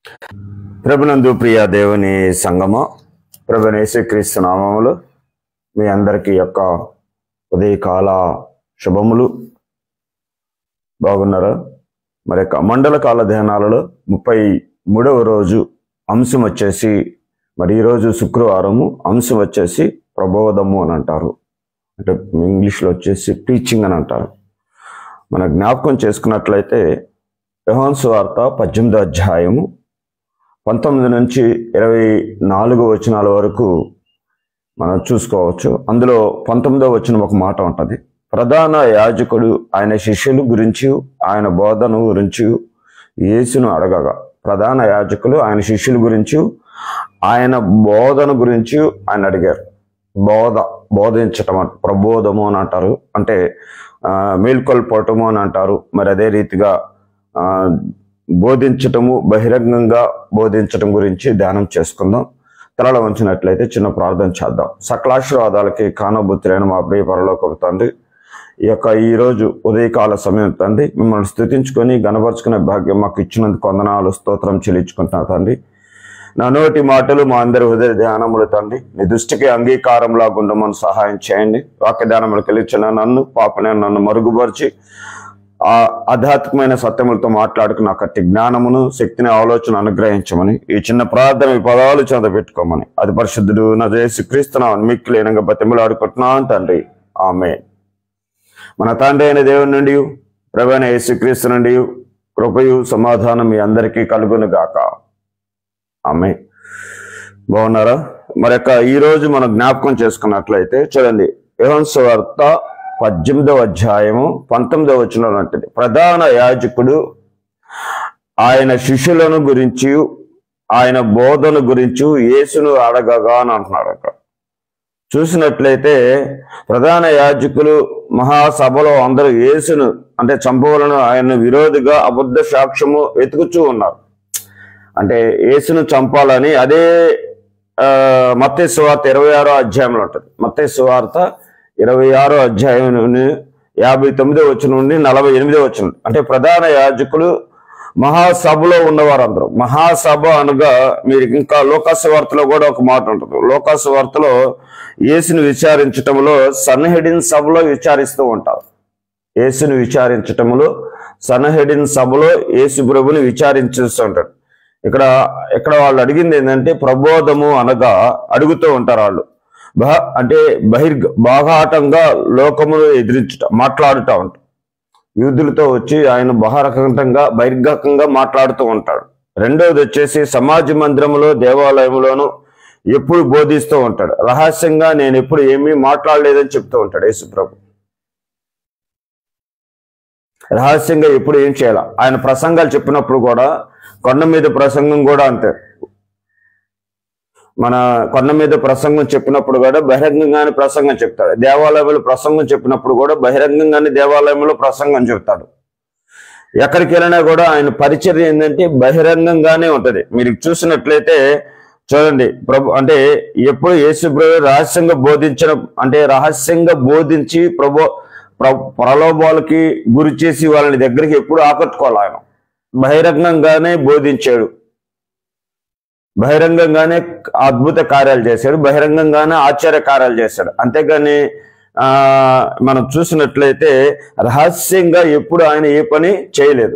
ప్రభునందు ప్రియ దేవుని సంగమ ప్రభునేశ్వక్రీస్తు నామములు మీ అందరికీ యొక్క ఉదయకాల శుభములు బాగున్నారా మరి యొక్క మండల కాల ధ్యానాలలో ముప్పై మూడవ రోజు అంశం వచ్చేసి మరి ఈరోజు శుక్రవారము అంశం వచ్చేసి ప్రబోధము అని అంటారు అంటే ఇంగ్లీష్లో వచ్చేసి టీచింగ్ అని అంటారు మన జ్ఞాపకం చేసుకున్నట్లయితే యెహోను వార్త పద్దెనిమిదో అధ్యాయము పంతొమ్మిది నుంచి ఇరవై నాలుగు వచనాల వరకు మనం చూసుకోవచ్చు అందులో పంతొమ్మిదో వచనం ఒక మాట ఉంటుంది ప్రధాన యాజకుడు ఆయన శిష్యుల గురించి ఆయన బోధన గురించి యేసును అడగగా ప్రధాన యాజకులు ఆయన శిష్యుల గురించి ఆయన బోధన గురించి ఆయన అడిగారు బోధ బోధించటం అంట ప్రబోధము అని అంటారు అంటే ఆ, మేల్కొల్పటము అని అంటారు మరి అదే రీతిగా ఆ, బోధించటము బహిరంగంగా బోధించటం గురించి ధ్యానం చేసుకుందాం తలలో ఉంచినట్లయితే చిన్న ప్రార్థన చేద్దాం సకలాశీర్వాదాలకి కానబుద్ధులైన మా ప్రియ పరలోకపు తండ్రి ఈ యొక్క ఈ రోజు ఉదయకాల సమయం తండ్రి మిమ్మల్ని స్థుతించుకొని గణపరుచుకునే భాగ్యం మాకు ఇచ్చినందుకు వందనాలు స్తోత్రం చెల్లించుకుంటున్నా తండ్రి నా నోటి మాటలు మా అందరి హృదయ ధ్యానములు తండ్రి నీ దృష్టికి అంగీకారంలా ఉండమని సహాయం చేయండి వాక్య ధ్యానములు కలిగించిన నన్ను పాపనే నన్ను మరుగుపరిచి ఆ ఆధ్యాత్మికమైన సత్యములతో మాట్లాడుకున్న అక్కటి జ్ఞానమును శక్తిని ఆలోచన అనుగ్రహించమని ఈ చిన్న ప్రార్థన ఈ పదాలు చెంద పెట్టుకోమని అది పరిశుద్ధుడు నా చేసి క్రీస్తున్నాను మిక్కి లేనంగా బతిమలాడుకుంటున్నాను తండ్రి ఆమె మన తండ్రి అయిన దేవుని నుండి ప్రభైన యేసుక్రీస్తు నుండి కృపయు సమాధానం మీ అందరికీ కలుగును గాక ఆమె బాగున్నారా మరి యొక్క ఈ రోజు మనం జ్ఞాపకం చేసుకున్నట్లయితే చూడండి యోహన్స్ వార్త పద్దెనిమిదవ అధ్యాయము పంతొమ్మిదవ వచనం అంటది ప్రధాన యాజకుడు ఆయన శిష్యులను గురించి ఆయన బోధన గురించి యేసును అడగగా అని అంటున్నాడు అక్కడ చూసినట్లయితే ప్రధాన యాజకులు మహాసభలో అందరూ యేసును అంటే చంపవలను ఆయన విరోధిగా అబద్ధ సాక్ష్యము వెతుకుచూ ఉన్నారు అంటే యేసును చంపాలని అదే ఆ, మత్తయి సువార్త ఇరవై ఆరో అధ్యాయంలో ఉంటుంది మత్తయి సువార్త ఇరవై ఆరో అధ్యాయం నుండి యాభై తొమ్మిదో వచ్చిన నుండి నలభై ఎనిమిదో వచ్చిన అంటే ప్రధాన యాజకులు మహాసభలో ఉన్నవారు అందరూ మహాసభ అనగా మీరు ఇంకా లోకాసు వార్తలో కూడా ఒక మాట ఉంటుంది లోకాసు వార్తలో యేసుని విచారించటంలో సన్హెడిన్ సభలో విచారిస్తూ ఉంటారు యేసుని విచారించటంలో సన్హెడిన్ సభలో యేసు ప్రభుని విచారించేస్తూ ఉంటాడు ఇక్కడ ఇక్కడ వాళ్ళు అడిగింది ఏంటంటే ప్రబోధము అనగా అడుగుతూ ఉంటారు వాళ్ళు బహ అంటే బహిర్గ బాహాటంగా లోకమును ఎదిరించుట మాట్లాడుతూ ఉంటారు యూదులతో వచ్చి ఆయన బహారకంగా బహిర్గతంగా మాట్లాడుతూ ఉంటాడు రెండవది వచ్చేసి సమాజ మందిరములో దేవాలయంలోను ఎప్పుడు బోధిస్తూ ఉంటాడు రహస్యంగా నేను ఎప్పుడు ఏమీ మాట్లాడలేదని చెప్తూ ఉంటాడు యేసుప్రభు రహస్యంగా ఎప్పుడు ఏం చేయాల ఆయన ప్రసంగాలు చెప్పినప్పుడు కూడా కొండ మీద ప్రసంగం కూడా అంతే మన కొండ మీద ప్రసంగం చెప్పినప్పుడు కూడా బహిరంగంగానే ప్రసంగం చెప్తాడు దేవాలయంలో ప్రసంగం చెప్పినప్పుడు కూడా బహిరంగంగానే దేవాలయంలో ప్రసంగం చెప్తాడు ఎక్కడికి వెళ్ళినా కూడా ఆయన పరిచర్య ఏంటంటే బహిరంగంగానే ఉంటది మీరు చూసినట్లయితే చూడండి ప్రభు అంటే ఎప్పుడు యేసు ప్రభు రహస్యంగా బోధించిన అంటే రహస్యంగా బోధించి ప్రభు ప్ర- ప్రలోభాలకి గురి చేసి వాళ్ళని దగ్గరికి ఎప్పుడు ఆకట్టుకోవాలి ఆయన బహిరంగంగానే బోధించాడు బహిరంగంగానే అద్భుత కార్యాలు చేశాడు బహిరంగంగానే ఆశ్చర్య కార్యాలు చేశాడు అంతేగాని ఆ మనం చూసినట్లయితే రహస్యంగా ఎప్పుడు ఆయన ఏ పని చేయలేదు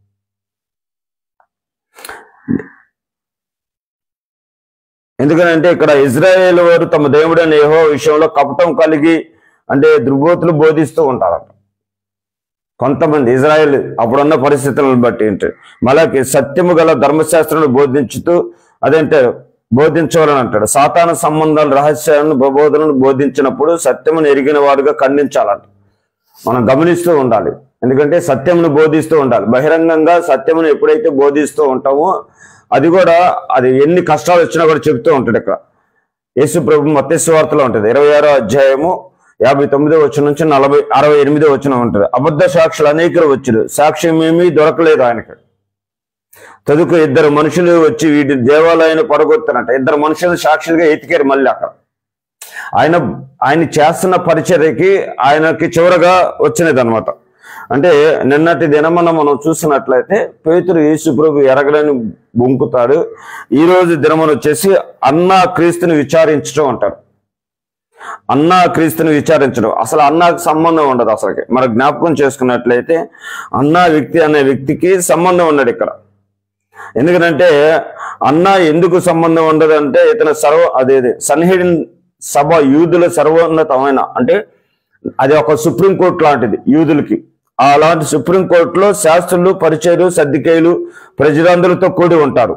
ఎందుకనంటే ఇక్కడ ఇజ్రాయేల్ వారు తమ దేవుడైన ఏహో విషయంలో కపటం కలిగి అంటే దుర్బోతులు బోధిస్తూ ఉంటారట కొంతమంది ఇజ్రాయెల్ అప్పుడున్న పరిస్థితులను బట్టి ఏంటి మళ్ళీ సత్యము గల ధర్మశాస్త్రాన్ని బోధించుతూ అదేంటే బోధించవాలని అంటాడు సాతాన సంబంధాల రహస్యాలను ప్రబోధనలు బోధించినప్పుడు సత్యమును ఎరిగిన వారుగా ఖండించాలంట మనం గమనిస్తూ ఉండాలి ఎందుకంటే సత్యమును బోధిస్తూ ఉండాలి బహిరంగంగా సత్యమును ఎప్పుడైతే బోధిస్తూ ఉంటామో అది కూడా అది ఎన్ని కష్టాలు వచ్చినా కూడా చెప్తూ ఉంటాడు ఇక్కడ యేసు ప్రభు మత్స్యవార్తలో ఉంటుంది ఇరవై ఆరో అధ్యాయము యాభై తొమ్మిదో వచ్చిన నుంచి నలభై అరవై ఎనిమిదో వచ్చిన ఉంటుంది అబద్ధ సాక్షులు అనేకులు వచ్చారు సాక్ష్యం ఏమీ దొరకలేదు ఆయనకి తదుకు ఇద్దరు మనుషులు వచ్చి వీటి దేవాలయాన్ని పడగొత్తారంట ఇద్దరు మనుషులు సాక్షులుగా ఎతికారు మళ్ళీ అక్కడ ఆయన ఆయన చేస్తున్న పరిచర్యకి ఆయనకి చివరగా వచ్చినది అనమాట అంటే నిన్నటి దినమన మనం చూసినట్లయితే పేతురు యేసు ప్రభు ఎరగడని బొంకుతాడు ఈ రోజు దినమన వచ్చేసి అన్నా క్రీస్తుని విచారించడం అంటారు అన్నా క్రీస్తుని విచారించడం అసలు అన్నాకు సంబంధం ఉండదు అసలుకి మన జ్ఞాపకం చేసుకున్నట్లయితే అన్నా వ్యక్తి అనే వ్యక్తికి సంబంధం ఉండదు ఇక్కడ ఎందుకంటే అన్న ఎందుకు సంబంధం ఉండదు అంటే ఇతను సర్వ అదేది సన్హెడిన్ సభ యూదుల సర్వోన్నతమైన అంటే అది ఒక సుప్రీంకోర్టు లాంటిది యూదులకి అలాంటి సుప్రీంకోర్టులో శాస్త్రులు పరిచయులు సర్దికేయులు ప్రజలందరితో కూడి ఉంటారు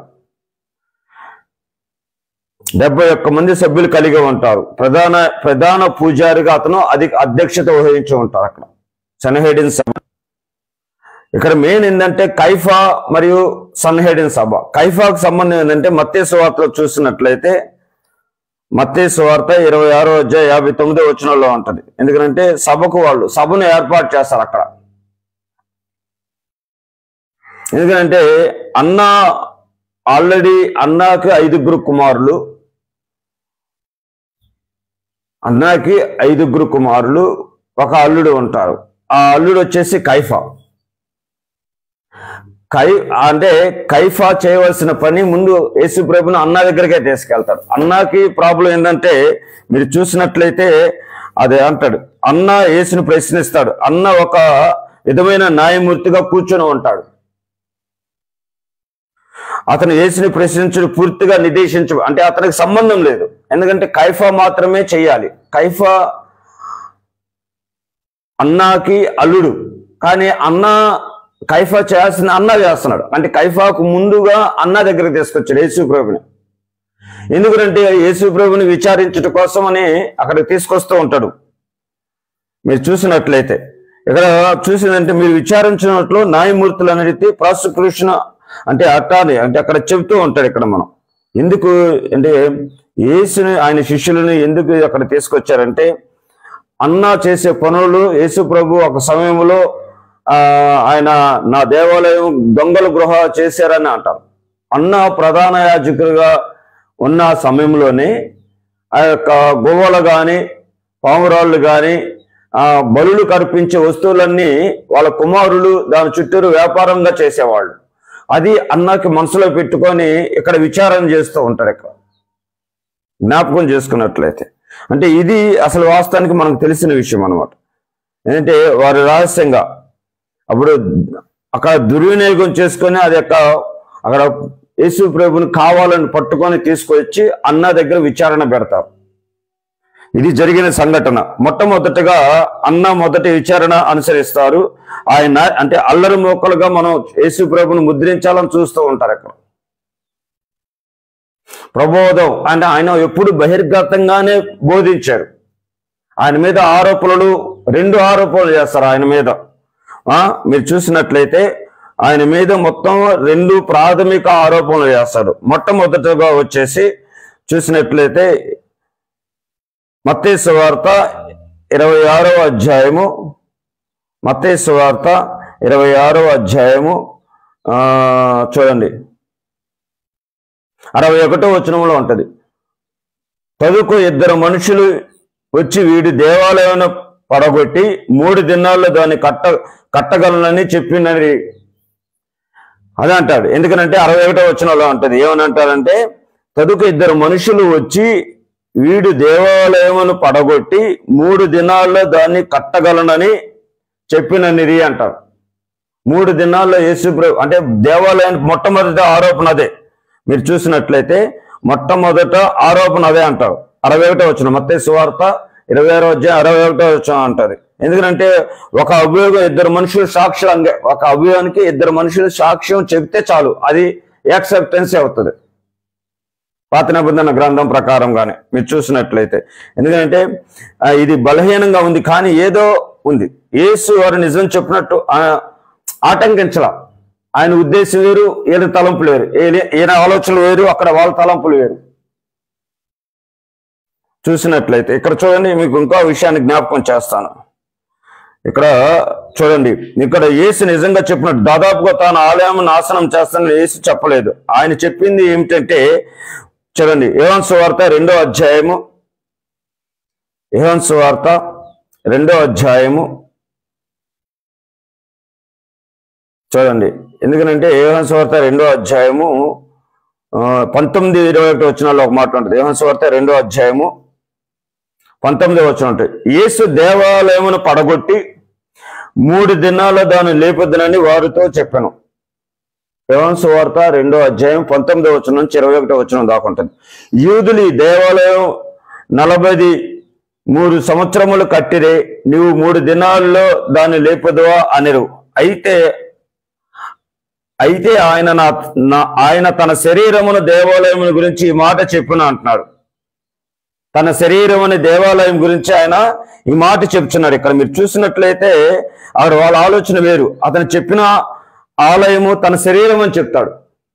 డెబ్బై ఒక్క మంది సభ్యులు కలిగి ఉంటారు ప్రధాన ప్రధాన పూజారిగా అతను అది అధ్యక్షత వహించి ఉంటారు అక్కడ సన్హెడిన్ సభ ఇక్కడ మెయిన్ ఏంటంటే కైఫా మరియు సన్హెడిన్ సభ కైఫాకు సంబంధం ఏంటంటే మత్తే సువార్తలో చూసినట్లయితే మత్తే సువార్త ఇరవై ఆరో అధ్యాయ యాభై తొమ్మిదో వచనంలో ఉంటది ఎందుకంటే సభకు వాళ్ళు సభను ఏర్పాటు చేస్తారు అక్కడ ఎందుకంటే అన్న ఆల్రెడీ అన్నాకి ఐదుగురు కుమారులు అన్నాకి ఐదుగురు కుమారులు ఒక అల్లుడు ఉంటారు ఆ అల్లుడు వచ్చేసి కైఫా కై అంటే కైఫా చేయవలసిన పని ముందు యేసు ప్రభుని అన్న దగ్గరికే తీసుకెళ్తాడు అన్నకి ప్రాబ్లం ఏంటంటే మీరు చూసినట్లయితే అదే అంటాడు అన్న యేసుని ప్రశ్నిస్తాడు అన్న ఒక విధమైన న్యాయమూర్తిగా కూర్చొని ఉంటాడు అతను యేసుని ప్రశ్నించడు పూర్తిగా నిర్దేశించు అంటే అతనికి సంబంధం లేదు ఎందుకంటే కైఫా మాత్రమే చెయ్యాలి కైఫా అన్నాకి అల్లుడు కానీ అన్న కైఫా చేయాల్సిన అన్న చేస్తున్నాడు అంటే కైఫాకు ముందుగా అన్న దగ్గరికి తీసుకొచ్చాడు యేసు ప్రభుని ఎందుకంటే యేసు ప్రభుని విచారించడం కోసమని అక్కడికి తీసుకొస్తూ ఉంటాడు మీరు చూసినట్లయితే ఇక్కడ చూసిందంటే మీరు విచారించినట్లు న్యాయమూర్తులు అనేది ప్రాసిక్యూషన్ అంటే అట్టాని అంటే అక్కడ చెబుతూ ఉంటాడు ఇక్కడ మనం ఎందుకు అంటే యేసుని ఆయన శిష్యులని ఎందుకు అక్కడ తీసుకొచ్చారంటే అన్న చేసే పనులు యేసు ప్రభు ఒక సమయంలో ఆ ఆయన నా దేవాలయం దొంగల గృహ చేశారని అంటారు అన్న ప్రధాన యాజకులుగా ఉన్న సమయంలోనే ఆ యొక్క గువ్వలు కానీ పావురాళ్ళు కానీ ఆ బలులు కర్పించే వస్తువులన్నీ వాళ్ళ కుమారులు దాని చుట్టూరు వ్యాపారంగా చేసేవాళ్ళు అది అన్నకి మనసులో పెట్టుకొని ఇక్కడ విచారణ చేస్తూ ఉంటారు ఇక్కడ జ్ఞాపకం చేసుకున్నట్లయితే అంటే ఇది అసలు వాస్తవానికి మనకు తెలిసిన విషయం అనమాట ఏంటంటే వారు రహస్యంగా అప్పుడు అక్కడ దుర్వినియోగం చేసుకొని అది యొక్క అక్కడ యేసు ప్రభుని కావాలని పట్టుకొని తీసుకొచ్చి అన్న దగ్గర విచారణ పెడతారు ఇది జరిగిన సంఘటన మొట్టమొదటిగా అన్న మొదటి విచారణ అనుసరిస్తారు ఆయన అంటే అల్లరి మోకలుగా మనం యేసు ప్రభుని ముద్రించాలని చూస్తూ ఉంటారు అక్కడ ప్రబోధం అంటే ఆయన ఎప్పుడు బహిర్గతంగానే బోధించారు ఆయన మీద ఆరోపణలు రెండు ఆరోపణలు చేస్తారు ఆయన మీద ఆ మీరు చూసినట్లయితే ఆయన మీద మొత్తం రెండు ప్రాథమిక ఆరోపణలు చేస్తారు మొట్టమొదటిగా వచ్చేసి చూసినట్లయితే మత్తయి సువార్త ఇరవై ఆరో అధ్యాయము మత్తయి సువార్త ఇరవై ఆరో అధ్యాయము ఆ చూడండి అరవై ఒకటో వచనంలో ఉంటది తదుకు ఇద్దరు మనుషులు వచ్చి వీడి దేవాలయం పడగొట్టి మూడు దినాల్లో దాన్ని కట్ట కట్టగలనని చెప్పినది అదే అంటాడు ఎందుకనంటే అరవై ఒకటో వచనంలో ఉంటది ఏమని అంటారంటే తదుకు ఇద్దరు మనుషులు వచ్చి వీడు దేవాలయమును పడగొట్టి మూడు దినాల్లో దాన్ని కట్టగలనని చెప్పిననిది అంటారు మూడు దినాల్లో యేసు ప్రభు అంటే దేవాలయానికి మొట్టమొదటి ఆరోపణ అదే మీరు చూసినట్లయితే మొట్టమొదట ఆరోపణ అదే అంటారు అరవై ఒకటో వచ్చిన మత్తే సువార్త ఇరవై ఆరో అధ్యాయం అరవై ఒకటో వచ్చిన అంటది ఎందుకంటే ఒక అభియోగం ఇద్దరు మనుషులు సాక్ష్యం అంగే ఒక అభియోగానికి ఇద్దరు మనుషులు సాక్ష్యం చెబితే చాలు అది యాక్సెప్టెన్స్ అవుతుంది పాత నిబంధన గ్రంథం ప్రకారంగానే మీరు చూసినట్లయితే ఎందుకంటే ఆ, ఇది బలహీనంగా ఉంది కానీ ఏదో ఉంది యేసు వారు నిజం చెప్పినట్టు ఆ, ఆటంకించలా ఆయన ఉద్దేశం వేరు ఈయన తలంపులు వేరు ఈయన- ఈయన ఆలోచనలు వేరు అక్కడ వాళ్ళ తలంపులు వేరు చూసినట్లయితే ఇక్కడ చూడండి మీకు ఇంకో విషయాన్ని జ్ఞాపకం చేస్తాను ఇక్కడ చూడండి ఇక్కడ యేసు నిజంగా చెప్పినట్టు దాదాపుగా తాను ఆలయం నాశనం చేస్తానని యేసు చెప్పలేదు ఆయన చెప్పింది ఏమిటంటే చూడండి యోహాన్ సువార్త రెండో అధ్యాయము యోహాన్ సువార్త రెండో అధ్యాయము చూడండి ఎందుకనంటే యోహాను సువార్త రెండో అధ్యాయము ఆ, పంతొమ్మిది ఇరవై ఒకటి వచ్చినాల్లో ఒక మాట ఉంటుంది యోహాను సువార్త రెండో అధ్యాయము పంతొమ్మిది వచ్చిన ఉంటుంది యేసు దేవాలయమును పడగొట్టి మూడు దినాల్లో దాన్ని లేపొద్దునని వారితో చెప్పాను యోహాను సువార్త రెండో అధ్యాయం పంతొమ్మిది వచ్చిన నుంచి ఇరవై ఒకటి వచ్చిన దాకా ఉంటుంది యూదులు ఈ దేవాలయం నలభై మూడు సంవత్సరములు కట్టిరే నీవు మూడు దినాల్లో దాన్ని లేపదువా అనిరు అయితే అయితే ఆయన నా నా- ఆయన తన శరీరమును దేవాలయం గురించి ఈ మాట చెప్పున అంటున్నాడు తన శరీరం అనే దేవాలయం గురించి ఆయన ఈ మాట చెప్తున్నాడు ఇక్కడ మీరు చూసినట్లయితే ఆవిడ వాళ్ళ ఆలోచన వేరు అతను చెప్పిన ఆలయము తన శరీరం అని చెప్తాడు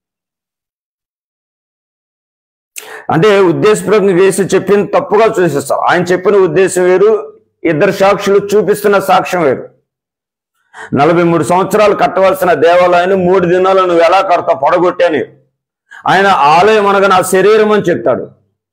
అంటే ఉద్దేశపూర్వకంగా వేసి చెప్పింది తప్పుగా చూసేస్తాం ఆయన చెప్పిన ఉద్దేశం వేరు ఇద్దరు సాక్షులు చూపిస్తున్న సాక్ష్యం వేరు నలభై మూడు సంవత్సరాలు కట్టవలసిన దేవాలయాన్ని మూడు దినాలు నువ్వు ఎలా కడతావు పడగొట్టాని ఆయన ఆలయం అనగా నా శరీరం అని చెప్తాడు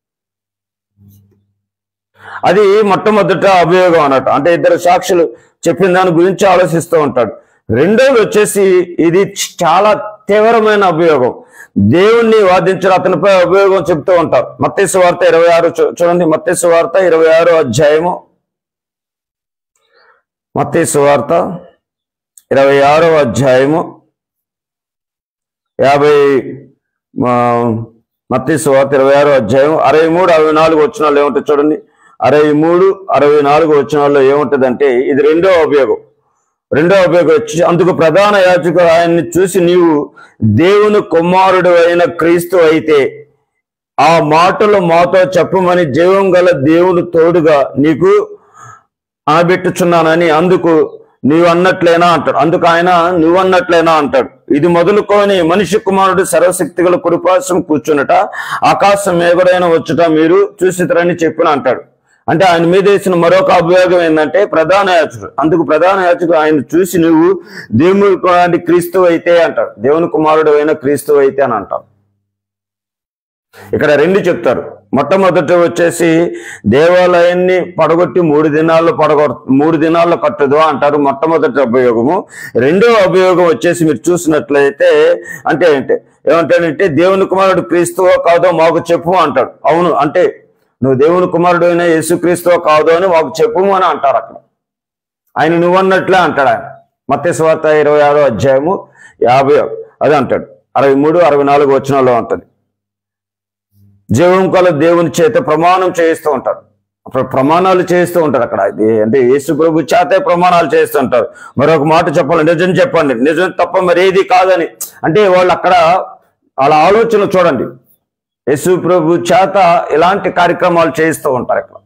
అది మొట్టమొదట అభియోగం అన్నట్టు అంటే ఇద్దరు సాక్షులు చెప్పిన దాని గురించి ఆలోచిస్తూ ఉంటాడు రెండోది వచ్చేసి ఇది చాలా తీవ్రమైన అభియోగం దేవుణ్ణి వాదించిన అతనిపై అభియోగం చెప్తూ ఉంటారు మత్తేసు వార్త ఇరవై ఆరు చూ- చూడండి మత్తేసు వార్త ఇరవై ఆరు అధ్యాయము మత్తేసు వార్త ఇరవై ఆరో అధ్యాయము యాభై మత్తేసు వార్త ఇరవై ఆరో అధ్యాయం అరవై మూడు అరవై నాలుగు వచ్చినాల్లో ఏముంటుంది చూడండి అరవై మూడు అరవై నాలుగు వచ్చినాల్లో ఏముంటుందంటే ఇది రెండో ఉపయోగం రెండో ఉపయోగం వచ్చి అందుకు ప్రధాన యాజకుడు ఆయన్ని చూసి నీవు దేవుని కుమారుడు అయిన క్రీస్తు అయితే ఆ మాటలు మాతో చెప్పమని జీవం గల దేవుడు తోడుగా నీకు అనబెట్టుచున్నానని అందుకు నీవు అన్నట్లేనా అంటాడు అందుకు ఆయన నువ్వు అన్నట్లేనా అంటాడు ఇది మొదలుకొని మనిషి కుమారుడు సర్వశక్తి గల కురుపాసం కూర్చున్నట ఆకాశం మేఘడైన వచ్చుట మీరు చూసితరని చెప్పిన అంటాడు అంటే ఆయన మీద వేసిన మరొక అభియోగం ఏంటంటే ప్రధాన యాచకుడు అందుకు ప్రధాన యాచకుడు ఆయన చూసి నువ్వు దేవుని కుమారుడి క్రీస్తు అయితే అంటాడు దేవుని కుమారుడు అయిన క్రీస్తు అయితే అని అంటాం ఇక్కడ రెండు చెప్తారు మొట్టమొదట వచ్చేసి దేవాలయాన్ని పడగొట్టి మూడు దినాల్లో పడగొ మూడు దినాల్లో కట్టదు అంటారు మొట్టమొదటి అభియోగము రెండో అభియోగం వచ్చేసి మీరు చూసినట్లయితే అంటే ఏంటి ఏమంటాడంటే దేవుని కుమారుడు క్రీస్తువో కాదో మాకు చెప్పు అంటాడు అవును అంటే నువ్వు దేవుని కుమారుడు అయిన యేసుక్రీస్తువో కాదో అని మాకు చెప్పుము అని అంటారు అక్కడ ఆయన నువ్వన్నట్లే అంటాడు ఆయన మత్స్యవార్త ఇరవై ఆరో అధ్యాయము యాభై అదే అంటాడు అరవై మూడు అరవై నాలుగు వచనాల్లో ఉంటుంది జీవం కల దేవుని చేత ప్రమాణం చేయిస్తూ ఉంటారు అప్పుడు ప్రమాణాలు చేస్తూ ఉంటారు అక్కడ ఇది అంటే యేసు ప్రభు చేతే ప్రమాణాలు చేస్తూ ఉంటారు మరొక మాట చెప్పాలి నిజం చెప్పండి నిజం తప్ప మరి ఏది కాదని అంటే వాళ్ళు అక్కడ వాళ్ళ ఆలోచన చూడండి యేసు ప్రభు చేత ఇలాంటి కార్యక్రమాలు చేయిస్తూ ఉంటారు ఇక్కడ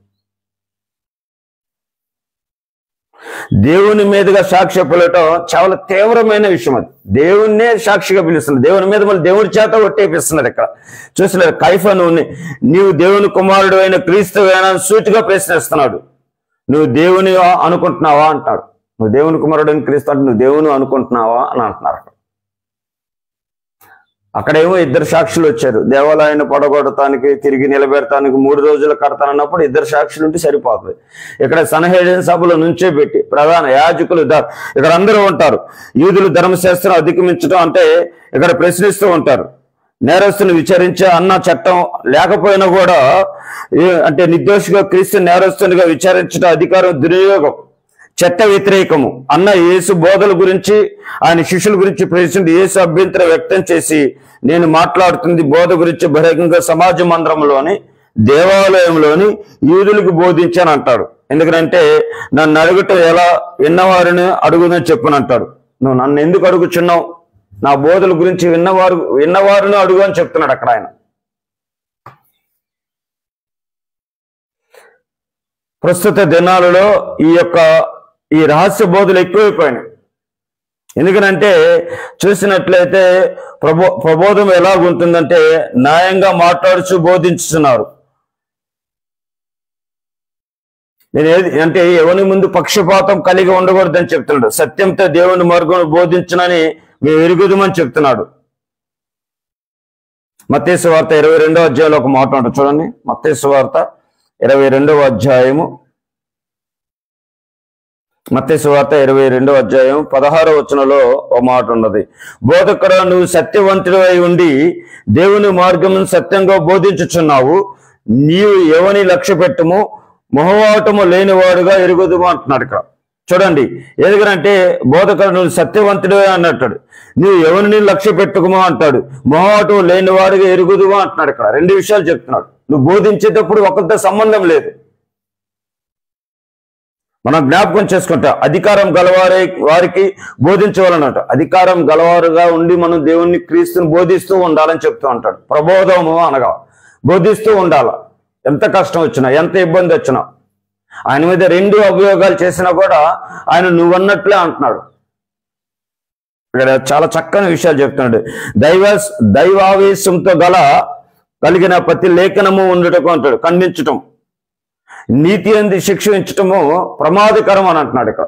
దేవుని మీదుగా సాక్ష్య పిలవటం చాలా తీవ్రమైన విషయం అది దేవుణ్ణే సాక్షిగా పిలుస్తుంది దేవుని మీద మళ్ళీ దేవుడి చేత ఒట్టేపిస్తున్నారు ఇక్కడ చూస్తున్నారు కైఫ నువ్వు ని- నీవు దేవుని కుమారుడు అయిన క్రీస్తు సూటిగా ప్రశ్నిస్తున్నాడు నువ్వు దేవుని అనుకుంటున్నావా అంటాడు నువ్వు దేవుని కుమారుడు అయిన క్రీస్తు అంటే నువ్వు దేవుని అనుకుంటున్నావా అని అంటున్నారు అక్కడ అక్కడేమో ఇద్దరు సాక్షులు వచ్చారు దేవాలయాన్ని పడగొడటానికి తిరిగి నిలబెడటానికి మూడు రోజులు కడతానన్నప్పుడు ఇద్దరు సాక్షులు ఉంటే సరిపోతుంది ఇక్కడ సనహేడిన సభలో నుంచే పెట్టి ప్రధాన యాజకులు ద- ఇక్కడ అందరూ ఉంటారు యూదులు ధర్మశాస్త్రం అధిగమించడం అంటే ఇక్కడ ప్రశ్నిస్తూ ఉంటారు నేరస్తుని విచారించే అన్న చట్టం లేకపోయినా కూడా ఏ- అంటే నిర్దోషిగా క్రీస్తు నేరస్తునిగా విచారించడం అధికారం దుర్వినియోగం చట్ట వ్యతిరేకము అన్న యేసు బోధల గురించి ఆయన శిష్యుల గురించి ప్రశ్నించి యేసు అభ్యంతరం వ్యక్తం చేసి నేను మాట్లాడుతుంది బోధ గురించి బహిరంగంగా సమాజ మందిరంలోని దేవాలయంలోని యూదులకు బోధించాను అంటాడు ఎందుకంటే నన్ను అడుగుట ఎలా విన్నవారిని అడుగుదని చెప్పును అంటాడు నువ్వు నన్ను ఎందుకు అడుగుచున్నావు నా బోధల గురించి విన్నవారు విన్నవారిని అడుగు అని చెప్తున్నాడు అక్కడ ఆయన ప్రస్తుత దినాలలో ఈ యొక్క ఈ రహస్య బోధలు ఎక్కువైపోయినాయి ఎందుకనంటే చూసినట్లయితే ప్రబో ప్రబోధం ఎలాగుంటుందంటే న్యాయంగా మాట్లాడుచు బోధించుతున్నారు నేను ఏది అంటే ఎవరి ముందు పక్షపాతం కలిగి ఉండకూడదని చెప్తున్నాడు సత్యంతో దేవుని మార్గం బోధించునని మేము ఎరుగుదమని చెప్తున్నాడు మత్తేసు వార్త ఇరవై రెండవ అధ్యాయంలో ఒక మాట ఉంటుంది చూడండి మత్తేసు వార్త ఇరవై రెండవ అధ్యాయము మత్తయి వార్త ఇరవై రెండో అధ్యాయం పదహారో వచనంలో ఓ మాట ఉన్నది బోధకుడు నువ్వు సత్యవంతుడై ఉండి దేవుని మార్గం సత్యంగా బోధించుచున్నావు నీవు ఎవని లక్ష్య పెట్టుము మొహవాటము లేనివాడుగా ఎరుగుదుము అంటున్నాడు ఇక్కడ చూడండి ఎందుకంటే బోధకుడు నువ్వు సత్యవంతుడే అన్నట్టాడు నువ్వు ఎవరిని లక్ష్య పెట్టుకుమో అంటాడు మొహవాటం లేనివాడుగా ఎరుగుదుమా అంటున్నాడు ఇక్కడ రెండు విషయాలు చెప్తున్నాడు నువ్వు బోధించేటప్పుడు ఒకరితో సంబంధం లేదు మనం జ్ఞాపకం చేసుకుంటా అధికారం గలవారే వారికి బోధించవాలన్నట అధికారం గలవారుగా ఉండి మనం దేవుణ్ణి క్రీస్తుని బోధిస్తూ ఉండాలని చెప్తూ ఉంటాడు ప్రబోధము అనగా బోధిస్తూ ఉండాల ఎంత కష్టం వచ్చినా ఎంత ఇబ్బంది వచ్చినా ఆయన మీద రెండు అభియోగాలు చేసినా కూడా ఆయన నువ్వన్నట్లే అంటున్నాడు ఇక్కడ చాలా చక్కని విషయాలు చెప్తున్నాడు దైవ దైవావేశంతో గల కలిగిన ప్రతి లేఖనము ఉండటం అంటాడు ఖండించటం నీతి అంది శిక్షించటము ప్రమాదకరం అని అంటున్నాడు ఇక్కడ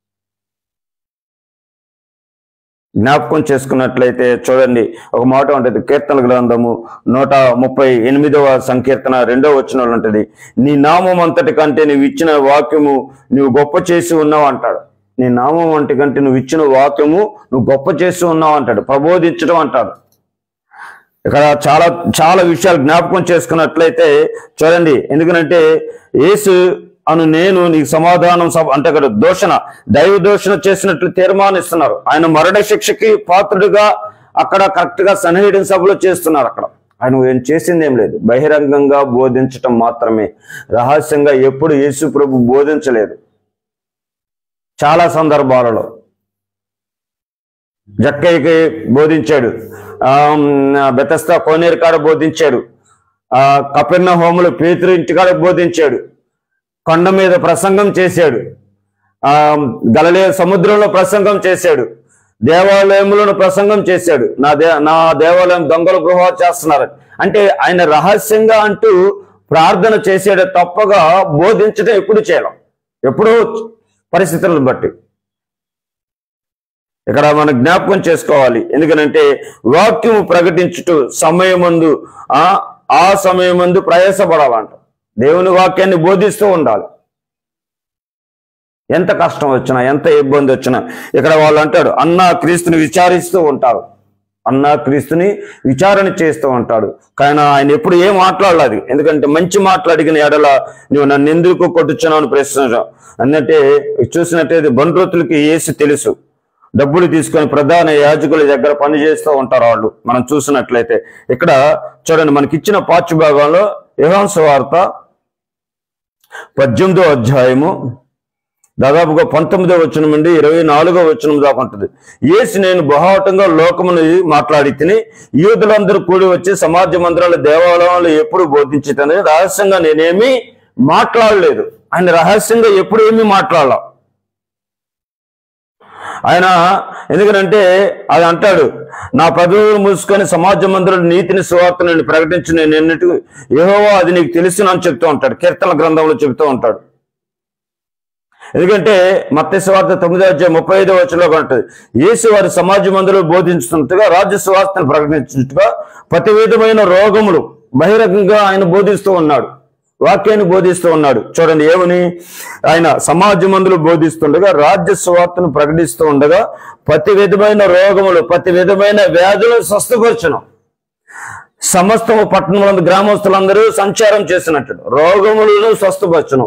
జ్ఞాపకం చేసుకున్నట్లయితే చూడండి ఒక మాట ఉంటుంది కీర్తన గ్రంథము నూట ముప్పై ఎనిమిదవ సంకీర్తన రెండవ వచనంలో ఉంటుంది నీ నామం అంతటి కంటే నువ్వు ఇచ్చిన వాక్యము నువ్వు గొప్ప చేసి ఉన్నావు అంటాడు నీ నామం అంటి కంటే నువ్వు ఇచ్చిన వాక్యము నువ్వు గొప్ప చేసి ఉన్నావు అంటాడు ప్రబోధించడం అంటాడు ఇక్కడ చాలా చాలా విషయాలు జ్ఞాపకం చేసుకున్నట్లయితే చూడండి ఎందుకంటే యేసు అను నేను నీకు సమాధానం సభ అంటే ఇక్కడ దోషణ దైవ దోషణ చేసినట్లు తీర్మానిస్తున్నారు ఆయన మరణ శిక్షకి పాత్రుడిగా అక్కడ కరెక్ట్ గా సన్నిహిడిన సభలో చేస్తున్నారు అక్కడ ఆయన ఏం చేసింది ఏం లేదు బహిరంగంగా బోధించటం మాత్రమే రహస్యంగా ఎప్పుడు యేసు ప్రభు బోధించలేదు చాలా సందర్భాలలో జక్కయ్యకి బోధించాడు ఆ బెతస్తా కోనేరు కాడ బోధించాడు ఆ కపిర్ణ హోములు పేతురు ఇంటికాడ బోధించాడు కొండ మీద ప్రసంగం చేశాడు ఆ గలలే సముద్రంలో ప్రసంగం చేశాడు దేవాలయములను ప్రసంగం చేశాడు నా దే నా దేవాలయం దొంగలు గృహ చేస్తున్నారు అంటే ఆయన రహస్యంగా అంటూ ప్రార్థన చేసాడు తప్పగా బోధించడం ఎప్పుడు చేయలేం ఎప్పుడూ పరిస్థితులను బట్టి ఇక్కడ మనం జ్ఞాపకం చేసుకోవాలి ఎందుకనంటే వాక్యము ప్రకటించుట సమయమందు ఆ ఆ సమయమందు ప్రయాసపడాలంట దేవుని వాక్యాన్ని బోధిస్తూ ఉండాలి ఎంత కష్టం వచ్చినా ఎంత ఇబ్బంది వచ్చినా ఇక్కడ వాళ్ళు అంటాడు అన్నా క్రీస్తుని విచారిస్తూ ఉంటారు అన్నా క్రీస్తుని విచారణ చేస్తూ ఉంటాడు కానీ ఆయన ఎప్పుడు ఏం మాట్లాడలేదు ఎందుకంటే మంచి మాట్లాడిన ఎడల నువ్వు నన్ను ఎందుకు కొట్టుచున్నావు అని ప్రశ్నించావు అన్నట్టే చూసినట్టయితే బండ్రోతులకి ఏసి తెలుసు డబ్బులు తీసుకొని ప్రధాన యాజకుల దగ్గర పని చేస్తూ ఉంటారు వాళ్ళు మనం చూసినట్లయితే ఇక్కడ చూడండి మనకి ఇచ్చిన పాఠ్య భాగంలో యుహాంస వార్త పద్దెనిమిదో అధ్యాయము దాదాపుగా పంతొమ్మిదో వచనం నుండి ఇరవై నాలుగో వచనం దాకా ఉంటుంది ఏసి నేను బహాటంగా లోకమును మాట్లాడి తిని యూదులందరూ కూడి వచ్చి సమాజ మందిరాల దేవాలయాలు ఎప్పుడు బోధించుతానని రహస్యంగా నేనేమి మాట్లాడలేదు ఆయన రహస్యంగా ఎప్పుడు ఏమీ మాట్లాడాల ఆయన ఎందుకంటే అది అంటాడు నా పదవులు మూసుకొని సమాజ మందిరంలో నీతిని సువార్త నేను ప్రకటించి నేను ఎన్నట్టు ఏహోవా అది నీకు తెలుసు అని చెప్తూ ఉంటాడు కీర్తన గ్రంథంలో చెప్తూ ఉంటాడు ఎందుకంటే మత్స్య సువార్త తొమ్మిదో అధ్యాయం ముప్పై ఐదో వచ్చలో ఉంటుంది యేసు వారి సమాజ మందులు బోధించుతున్నట్టుగా రాజ్య సువార్తను ప్రకటించినట్టుగా ప్రతి విధమైన రోగములు బహిరంగంగా ఆయన బోధిస్తూ ఉన్నాడు వాక్యాన్ని బోధిస్తూ ఉన్నాడు చూడండి ఏమని ఆయన సమాజ మందులు బోధిస్తుండగా రాజ్య సువార్తను ప్రకటిస్తూ ఉండగా ప్రతి విధమైన రోగములు ప్రతి విధమైన వ్యాధులు స్వస్థపరచను సమస్తము పట్టణములందు గ్రామస్తులందరూ సంచారం చేసినట్టు రోగములను స్వస్థపరచను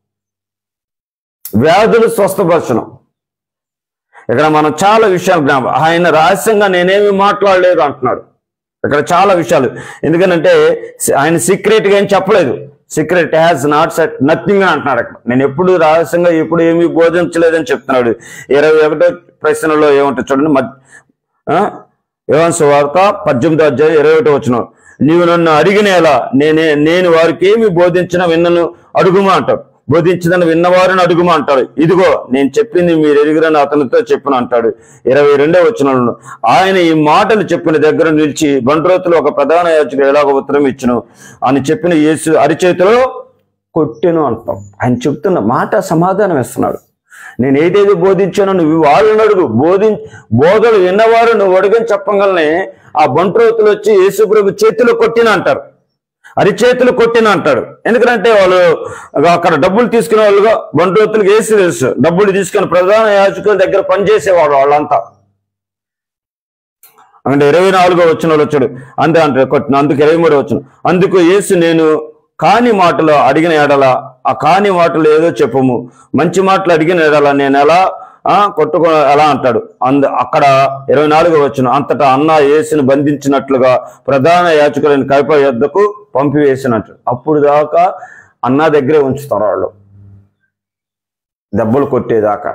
వ్యాధులు స్వస్థపరచను ఇక్కడ మనం చాలా విషయాలు జ్ఞాపకం ఆయన రహస్యంగా నేనేమి మాట్లాడలేదు అంటున్నాడు ఇక్కడ చాలా విషయాలు ఎందుకంటే ఆయన సీక్రెట్ గా ఏం చెప్పలేదు secret has not said nothing అని అంటున్నాడు అక్కడ నేను ఎప్పుడు రహస్యంగా ఎప్పుడు ఏమీ బోధించలేదని చెప్తున్నాడు ఇరవై ఒకటో ప్రశ్నలో ఏముంటుంది చూడండి యోహాను వార్త పద్దెనిమిదో అధ్యాయం ఇరవై ఒకటో వచ్చిన నీవు నన్ను అడిగిన ఎలా నేనే నేను వారికి ఏమి బోధించిన విన్నను అడుగుమా అంటాడు బోధించిందని విన్నవారిని అడుగుమా అంటాడు ఇదిగో నేను చెప్పింది మీరు ఎరుగురని అతనితో చెప్పిన అంటాడు ఇరవై రెండో వచనంలో ఆయన ఈ మాటలు చెప్పిన దగ్గర నిలిచి బండ్రోతులు ఒక ప్రధాన యాచకుడు ఎలాగ ఉత్తరం ఇచ్చును అని చెప్పిన యేసు అరిచేతిలో కొట్టెను అంటాం ఆయన చెప్తున్న మాట సమాధానం ఇస్తున్నాడు నేను ఏదైతే బోధించానో నువ్వు వాళ్ళని అడుగు బోధి బోధలు విన్నవారు నువ్వు అడుగని చెప్పగలనే ఆ బంట్రోతులు వచ్చి యేసుప్రభు చేతిలో కొట్టిన అంటారు అరిచేతులు కొట్టిన అంటాడు ఎందుకంటే వాళ్ళు అక్కడ డబ్బులు తీసుకునే వాళ్ళుగా బంధువులకు వేసి తెలుసు డబ్బులు తీసుకుని ప్రధాన యాజకుల దగ్గర పనిచేసేవాడు వాళ్ళంతా అంటే ఇరవై నాలుగో వచ్చిన వాళ్ళు వచ్చాడు అంతే అంటే కొట్టిన అందుకు ఇరవై మూడో వచ్చిన అందుకు యేసు నేను కాని మాటలు అడిగిన ఎడల ఆ కాని మాటలు ఏదో చెప్పము మంచి మాటలు అడిగిన ఎడల నేను ఎలా ఆ కొట్టుకో ఎలా అంటాడు అందు అక్కడ ఇరవై నాలుగో వచ్చిన అంతటా అన్న యేసుని బంధించినట్లుగా ప్రధాన యాచకులైన కైప యొద్దకు పంపివేసినట్టు అప్పుడు దాకా అన్న దగ్గరే ఉంచుతారు వాళ్ళు దెబ్బలు కొట్టేదాకా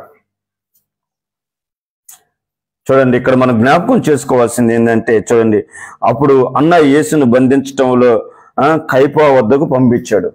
చూడండి ఇక్కడ మనం జ్ఞాపకం చేసుకోవాల్సింది ఏంటంటే చూడండి అప్పుడు అన్న యేసును బంధించటంలో ఆ, కైపా వద్దకు పంపించాడు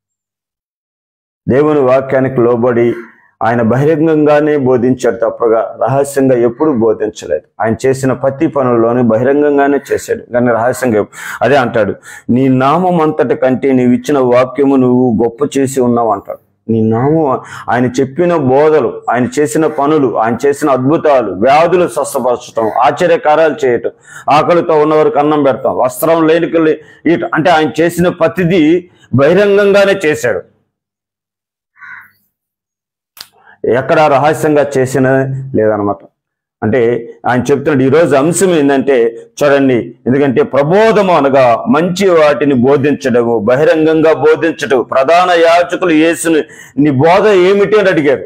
దేవుని వాక్యానికి లోబడి ఆయన బహిరంగంగానే బోధించాడు తప్పగా రహస్యంగా ఎప్పుడు బోధించలేదు ఆయన చేసిన ప్రతి పనుల్లోనూ బహిరంగంగానే చేశాడు కానీ రహస్యంగా ఎప్పు- అదే అంటాడు నీ నామం అంతటి కంటే నీవు ఇచ్చిన వాక్యము నువ్వు గొప్ప చేసి ఉన్నావు అంటాడు నీ నామం ఆయన చెప్పిన బోధలు ఆయన చేసిన పనులు ఆయన చేసిన అద్భుతాలు వ్యాధులు స్వస్థపరచడం ఆశ్చర్యకారాలు చేయటం ఆకలితో ఉన్నవారికి అన్నం పెడతాం వస్త్రం లేనికలు ఇట అంటే ఆయన చేసిన ప్రతిదీ బహిరంగంగానే చేశాడు ఎక్కడ రహస్యంగా చేసిన లేదనమాట అంటే ఆయన చెప్తున్నాడు ఈరోజు అంశం ఏంటంటే చూడండి ఎందుకంటే ప్రబోధము అనగా మంచి వాటిని బోధించడము బహిరంగంగా బోధించడం ప్రధాన యాచకులు యేసుని నీ బోధ ఏమిటి అని అడిగారు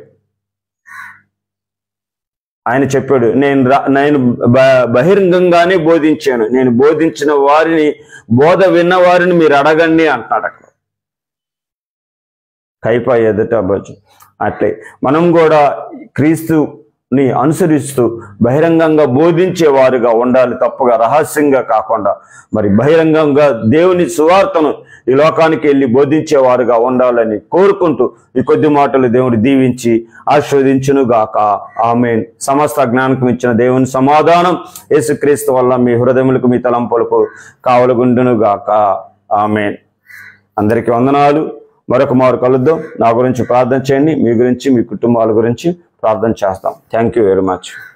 ఆయన చెప్పాడు నేను రా- నేను బ- బహిరంగంగానే బోధించాను నేను బోధించిన వారిని బోధ విన్న వారిని మీరు అడగండి అంటున్నాడు అక్కడ కైపా ఎదుట అవ్వచ్చు అట్లే మనం కూడా క్రీస్తుని అనుసరిస్తూ బహిరంగంగా బోధించేవారుగా ఉండాలి తప్పుగా రహస్యంగా కాకుండా మరి బహిరంగంగా దేవుని సువార్తను ఈ లోకానికి వెళ్ళి బోధించేవారుగా ఉండాలని కోరుకుంటూ ఈ కొద్ది మాటలు దేవుడు దీవించి ఆస్వాదించును గాక ఆమెన్ సమస్త జ్ఞానకం ఇచ్చిన దేవుని సమాధానం యేసుక్రీస్తు వల్ల మీ హృదయములకు మీ తలంపులకు కావలగుండును గాక ఆమెన్ అందరికీ వందనాలు మరొక మారు కలుద్దాం నా గురించి ప్రార్థన చేయండి మీ గురించి మీ కుటుంబాల గురించి ప్రార్థన చేస్తాం థ్యాంక్ యూ వెరీ మచ్